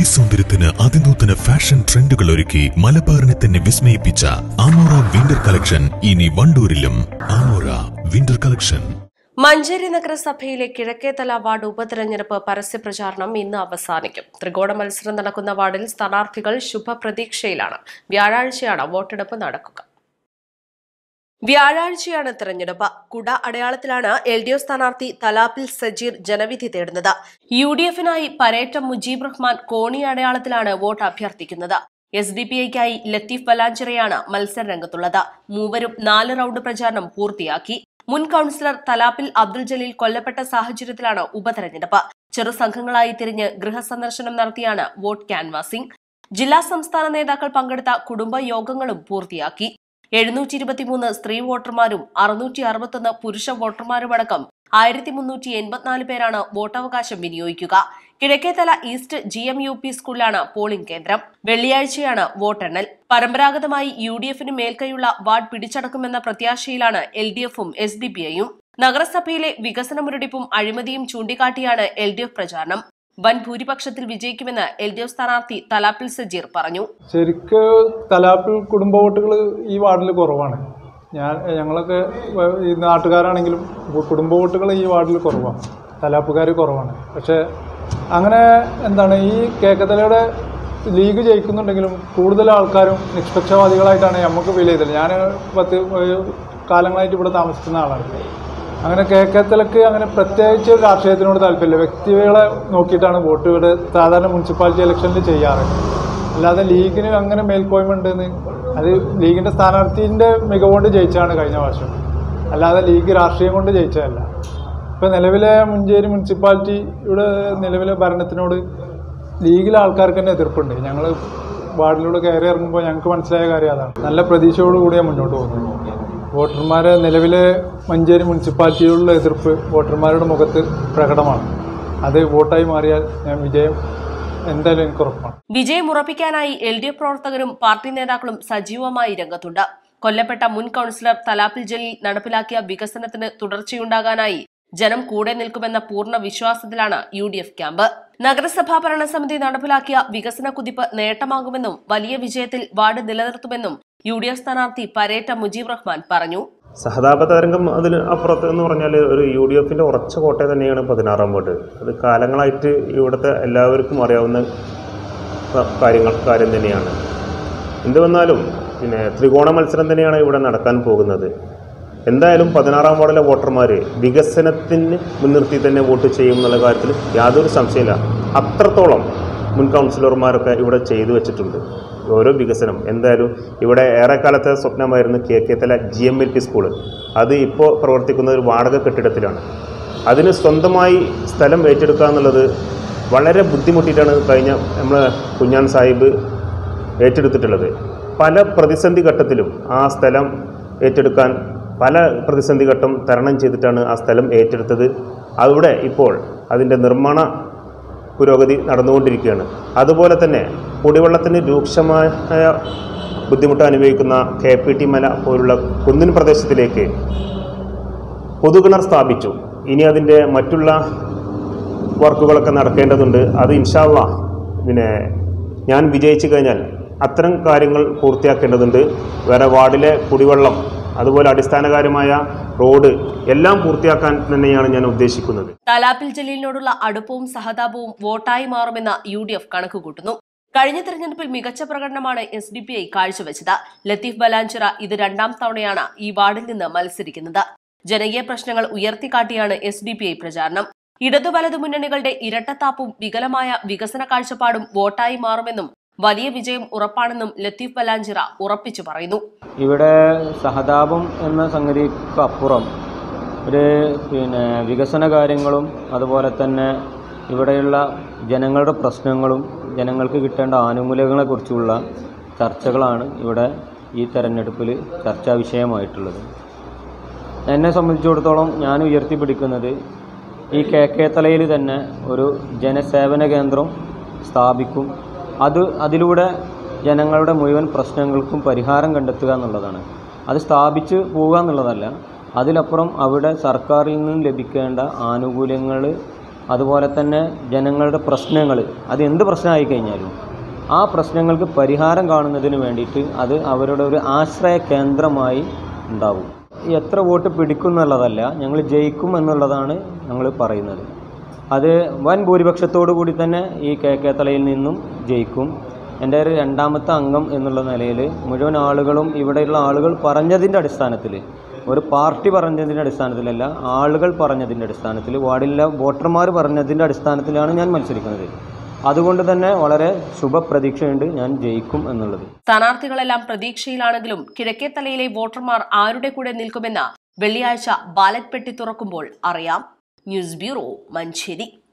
സൗന്ദര്യത്തിന് അതിനൂതന ഫാഷൻ ട്രെൻഡുകൾ ഒരുക്കി മലബാറിനെ തന്നെ വിസ്മയിപ്പിച്ച ആമോറ വിന്റർ കളക്ഷൻ ഇനി വണ്ടൂരിലും ആമോറ വിന്റർ കളക്ഷൻ മഞ്ചേരി നഗരസഭയിലെ കിഴക്കേതല വാർഡ് ഉപതെരഞ്ഞെടുപ്പ് പരസ്യപ്രചാരണം ഇന്ന് അവസാനിക്കും ത്രികോണ മത്സരം നടക്കുന്ന വാർഡിൽ സ്ഥാനാർത്ഥികൾ ശുഭപ്രതീക്ഷയിലാണ് വ്യാഴാഴ്ചയാണ് വോട്ടെടുപ്പ് നടക്കുക വ്യാഴാഴ്ചയാണ് തെരഞ്ഞെടുപ്പ് കുട അടയാളത്തിലാണ് എൽ ഡി എഫ് സ്ഥാനാർത്ഥി തലാപ്പിൽ സജീർ ജനവിധി തേടുന്നത് യു ഡി എഫിനായി പരേറ്റം മുജീബ് റഹ്മാൻ കോണി അടയാളത്തിലാണ് വോട്ട് അഭ്യർത്ഥിക്കുന്നത് എസ് ഡി പി ഐക്കായി ലത്തീഫ് ബലാഞ്ചിറയാണ് മത്സര രംഗത്തുള്ളത് മൂവരും നാല് റൌണ്ട് പ്രചാരണം പൂർത്തിയാക്കി മുൻ കൌൺസിലർ തലാപ്പിൽ അബ്ദുൽ ജലീൽ കൊല്ലപ്പെട്ട സാഹചര്യത്തിലാണ് ഉപതെരഞ്ഞെടുപ്പ് ചെറു സംഘങ്ങളായി തിരിഞ്ഞ് ഗൃഹസന്ദർശനം നടത്തിയാണ് വോട്ട് ക്യാൻവാസിംഗ് ജില്ലാ സംസ്ഥാന നേതാക്കൾ പങ്കെടുത്ത കുടുംബ യോഗങ്ങളും പൂർത്തിയാക്കി എഴുന്നൂറ്റി ഇരുപത്തിമൂന്ന് സ്ത്രീ വോട്ടർമാരും അറുന്നൂറ്റി അറുപത്തൊന്ന് പുരുഷ വോട്ടർമാരുമടക്കം ആയിരത്തി മുന്നൂറ്റി എൺപത്തിനാല് പേരാണ് വോട്ടവകാശം വിനിയോഗിക്കുക Kizhakkethala east G M U P സ്കൂളിലാണ് പോളിംഗ് കേന്ദ്രം വെള്ളിയാഴ്ചയാണ് വോട്ടെണ്ണൽ പരമ്പരാഗതമായി യു ഡി എഫിന് മേൽക്കൈയുള്ള വാർഡ് പിടിച്ചടക്കുമെന്ന പ്രത്യാശയിലാണ് എൽ ഡി എഫും എസ് ഡി പി ഐയും നഗരസഭയിലെ വികസന മുരടിപ്പും അഴിമതിയും ചൂണ്ടിക്കാട്ടിയാണ് എൽ ഡി എഫ് പ്രചാരണം വൻ ഭൂരിപക്ഷത്തിൽ വിജയിക്കുമെന്ന് എൽ ഡി എഫ് സ്ഥാനാർത്ഥി തലാപ്പിൽ സജീർ പറഞ്ഞു ശരിക്ക് തലാപ്പിൽ കുടുംബ വോട്ടുകൾ ഈ വാർഡിൽ കുറവാണ് ഞാൻ ഞങ്ങളൊക്കെ വ- ഈ നാട്ടുകാരാണെങ്കിലും വ- കുടുംബ വോട്ടുകൾ ഈ വാർഡിൽ കുറവാണ് തലാപ്പുകാർ കുറവാണ് പക്ഷേ അങ്ങനെ എന്താണ് ഈ കേക്കത്തലയുടെ ലീഗ് ജയിക്കുന്നുണ്ടെങ്കിലും കൂടുതൽ ആൾക്കാരും നിഷ്പക്ഷവാദികളായിട്ടാണ് നമുക്ക് ഫീൽ ചെയ്തത് ഞാൻ പത്ത് ഒരു കാലങ്ങളായിട്ട് ഇവിടെ താമസിക്കുന്ന ആളാണ് അങ്ങനെ കേക്കത്തലക്ക് അങ്ങനെ പ്രത്യേകിച്ച് ഒരു രാഷ്ട്രീയത്തിനോട് താല്പര്യമില്ല വ്യക്തികളെ നോക്കിയിട്ടാണ് വോട്ട് ഇവിടെ സാധാരണ മുനിസിപ്പാലിറ്റി ഇലക്ഷനിൽ ചെയ്യാറ് അല്ലാതെ ലീഗിന് അങ്ങനെ മേൽക്കോയ്മ ഉണ്ടെന്ന് അത് ലീഗിൻ്റെ സ്ഥാനാർത്ഥിൻ്റെ മികവുകൊണ്ട് ജയിച്ചാണ് കഴിഞ്ഞ വർഷം അല്ലാതെ ലീഗ് രാഷ്ട്രീയം കൊണ്ട് ജയിച്ചതല്ല ഇപ്പോൾ നിലവിലെ മുഞ്ചേരി മുനിസിപ്പാലിറ്റിയുടെ നിലവിലെ ഭരണത്തിനോട് ലീഗിലെ ആൾക്കാർക്ക് തന്നെ എതിർപ്പുണ്ട് ഞങ്ങൾ വാർഡിലൂടെ കയറി ഇറങ്ങുമ്പോൾ ഞങ്ങൾക്ക് മനസ്സിലായ കാര്യം അതാണ് നല്ല പ്രതീക്ഷയോടുകൂടിയാണ് മുന്നോട്ട് പോകുന്നത് വോട്ടർമാരെ നിലവിലെ മഞ്ചേരി മുനിസിപ്പാലിറ്റിയിലുള്ള എതിർപ്പ് വോട്ടർമാരുടെ മുഖത്ത് പ്രകടമാണ് അത് വോട്ടായി മാറിയാൽ ഞാൻ വിജയം എന്തായാലും എനിക്ക് ഉറപ്പാണ് വിജയം ഉറപ്പിക്കാനായി എൽ ഡി എഫ് പ്രവർത്തകരും പാർട്ടി നേതാക്കളും സജീവമായി രംഗത്തുണ്ട് കൊല്ലപ്പെട്ട മുൻ കൌൺസിലർ തലാപ്പിൽ ജലീൽ നടപ്പിലാക്കിയ വികസനത്തിന് തുടർച്ചയുണ്ടാകാനായി ജനം കൂടെ നിൽക്കുമെന്ന പൂർണ്ണ വിശ്വാസത്തിലാണ് യു ഡി എഫ് ക്യാമ്പ് നഗരസഭാ ഭരണസമിതി നടപ്പിലാക്കിയ വികസന കുതിപ്പ് നേട്ടമാകുമെന്നും വലിയ വിജയത്തിൽ വാർഡ് നിലനിർത്തുമെന്നും യു ഡി എഫ് സ്ഥാനാർത്ഥി പരേറ്റ മുജീബ് റഹ്മാൻ പറഞ്ഞു സഹതാപ തരംഗം അതിന് അപ്പുറത്ത് എന്ന് പറഞ്ഞാൽ ഒരു യു ഡി എഫിൻ്റെ ഉറച്ച കോട്ടയം തന്നെയാണ് പതിനാറാം വാർഡ് അത് കാലങ്ങളായിട്ട് ഇവിടുത്തെ എല്ലാവർക്കും അറിയാവുന്ന ക- കാര്യങ്ങൾ കാര്യം തന്നെയാണ് എന്ത് വന്നാലും പിന്നെ ത്രികോണ മത്സരം തന്നെയാണ് ഇവിടെ നടക്കാൻ പോകുന്നത് എന്തായാലും പതിനാറാം വാർഡിലെ വോട്ടർമാർ വികസനത്തിന് മുൻനിർത്തി തന്നെ വോട്ട് ചെയ്യും എന്നുള്ള കാര്യത്തിൽ യാതൊരു സംശയമില്ല അത്രത്തോളം മുൻ കൗൺസിലർമാരൊക്കെ ഇവിടെ ചെയ്തു വെച്ചിട്ടുണ്ട് ഓരോ വികസനം എന്തായാലും ഇവിടെ ഏറെക്കാലത്തെ സ്വപ്നമായിരുന്നു K K Thala G M L P school അത് ഇപ്പോൾ പ്രവർത്തിക്കുന്ന ഒരു വാടക കെട്ടിടത്തിലാണ് അതിന് സ്വന്തമായി സ്ഥലം ഏറ്റെടുക്കുക എന്നുള്ളത് വളരെ ബുദ്ധിമുട്ടിയിട്ടാണ് കഴിഞ്ഞ നമ്മൾ കുഞ്ഞാൻ സാഹിബ് ഏറ്റെടുത്തിട്ടുള്ളത് പല പ്രതിസന്ധി ഘട്ടത്തിലും ആ സ്ഥലം ഏറ്റെടുക്കാൻ പല പ്രതിസന്ധി ഘട്ടം തരണം ചെയ്തിട്ടാണ് ആ സ്ഥലം ഏറ്റെടുത്തത് അവിടെ ഇപ്പോൾ അതിൻ്റെ നിർമ്മാണ പുരോഗതി നടന്നുകൊണ്ടിരിക്കുകയാണ് അതുപോലെ തന്നെ കുടിവെള്ളത്തിന് രൂക്ഷമായ ബുദ്ധിമുട്ട് അനുഭവിക്കുന്ന കെ പി ടി മല പോലുള്ള കുന്നിൻ പ്രദേശത്തിലേക്ക് പൊതുകിണർ സ്ഥാപിച്ചു ഇനി അതിൻ്റെ മറ്റുള്ള വർക്കുകളൊക്കെ നടക്കേണ്ടതുണ്ട് അത് ഇൻഷാല്ല പിന്നെ ഞാൻ വിജയിച്ചു കഴിഞ്ഞാൽ അത്തരം കാര്യങ്ങൾ പൂർത്തിയാക്കേണ്ടതുണ്ട് വേറെ വാർഡിലെ കുടിവെള്ളം അതുപോലെ അടിസ്ഥാനകാര്യമായ റോഡ് എല്ലാം പൂർത്തിയാക്കാൻ തന്നെയാണ് ഞാൻ ഉദ്ദേശിക്കുന്നത് തലാപ്പിൽ ജലീലിനോടുള്ള അടുപ്പവും സഹതാപവും വോട്ടായി മാറുമെന്ന് യു ഡി എഫ് കണക്കുകൂട്ടുന്നു കഴിഞ്ഞ തെരഞ്ഞെടുപ്പിൽ മികച്ച പ്രകടനമാണ് എസ് ഡി പി ഐ കാഴ്ചവെച്ചത് ലത്തീഫ് ബലാഞ്ചിറ ഇത് രണ്ടാം തവണയാണ് ഈ വാർഡിൽ നിന്ന് മത്സരിക്കുന്നത് ജനകീയ പ്രശ്നങ്ങൾ ഉയർത്തിക്കാട്ടിയാണ് എസ് ഡി പി ഐ പ്രചാരണം ഇടതു വലതു മുന്നണികളുടെ ഇരട്ടത്താപ്പും വികലമായ വികസന കാഴ്ചപ്പാടും വോട്ടായി മാറുമെന്നും വലിയ വിജയം ഉറപ്പാണെന്നും ലത്തീഫ് ബലാഞ്ചിറ ഉറപ്പിച്ചു പറയുന്നു ഇവിടെ സഹതാപം എന്ന സംഗതിക്ക് അപ്പുറം ഒരു പിന്നെ വികസന കാര്യങ്ങളും അതുപോലെ തന്നെ ഇവിടെയുള്ള ജനങ്ങളുടെ പ്രശ്നങ്ങളും ജനങ്ങൾക്ക് കിട്ടേണ്ട ആനുകൂല്യങ്ങളെക്കുറിച്ചുള്ള ചർച്ചകളാണ് ഇവിടെ ഈ തെരഞ്ഞെടുപ്പിൽ ചർച്ചാ വിഷയമായിട്ടുള്ളത് എന്നെ സംബന്ധിച്ചിടത്തോളം ഞാൻ ഉയർത്തിപ്പിടിക്കുന്നത് ഈ കെ കെ തലയിൽ തന്നെ ഒരു ജനസേവന കേന്ദ്രം സ്ഥാപിക്കും അത് അതിലൂടെ ജനങ്ങളുടെ മുഴുവൻ പ്രശ്നങ്ങൾക്കും പരിഹാരം കണ്ടെത്തുക എന്നുള്ളതാണ് അത് സ്ഥാപിച്ച് പോവുക എന്നുള്ളതല്ല അതിലപ്പുറം അവിടെ സർക്കാരിൽ നിന്നും ലഭിക്കേണ്ട ആനുകൂല്യങ്ങൾ അതുപോലെ തന്നെ ജനങ്ങളുടെ പ്രശ്നങ്ങൾ അത് എന്ത് പ്രശ്നമായി കഴിഞ്ഞാലും ആ പ്രശ്നങ്ങൾക്ക് പരിഹാരം കാണുന്നതിന് വേണ്ടിയിട്ട് അത് അവരുടെ ഒരു ആശ്രയ കേന്ദ്രമായി ഉണ്ടാവും എത്ര വോട്ട് പിടിക്കും എന്നുള്ളതല്ല ഞങ്ങൾ ജയിക്കും എന്നുള്ളതാണ് ഞങ്ങൾ പറയുന്നത് അത് വൻ ഭൂരിപക്ഷത്തോടു കൂടി തന്നെ ഈ കെ കെ തലയിൽ നിന്നും ജയിക്കും എൻ്റെ ഒരു രണ്ടാമത്തെ അംഗം എന്നുള്ള നിലയിൽ മുഴുവൻ ആളുകളും ഇവിടെയുള്ള ആളുകൾ പറഞ്ഞതിൻ്റെ അടിസ്ഥാനത്തിൽ ഒരു പാർട്ടി പറഞ്ഞതിൻ്റെ അടിസ്ഥാനത്തിലല്ല ആളുകൾ പറഞ്ഞതിൻ്റെ അടിസ്ഥാനത്തിൽ വാർഡിലെ വോട്ടർമാർ പറഞ്ഞതിൻ്റെ അടിസ്ഥാനത്തിലാണ് ഞാൻ മത്സരിക്കുന്നത് അതുകൊണ്ട് തന്നെ വളരെ ശുഭപ്രതീക്ഷയുണ്ട് ഞാൻ ജയിക്കും എന്നുള്ളത് സ്ഥാനാർത്ഥികളെല്ലാം പ്രതീക്ഷയിലാണെങ്കിലും കിഴക്കേത്തലയിലെ വോട്ടർമാർ ആരുടെ കൂടെ നിൽക്കുമെന്ന് വെള്ളിയാഴ്ച ബാലറ്റ് പെട്ടി തുറക്കുമ്പോൾ അറിയാം ന്യൂസ് ബ്യൂറോ മഞ്ചേരി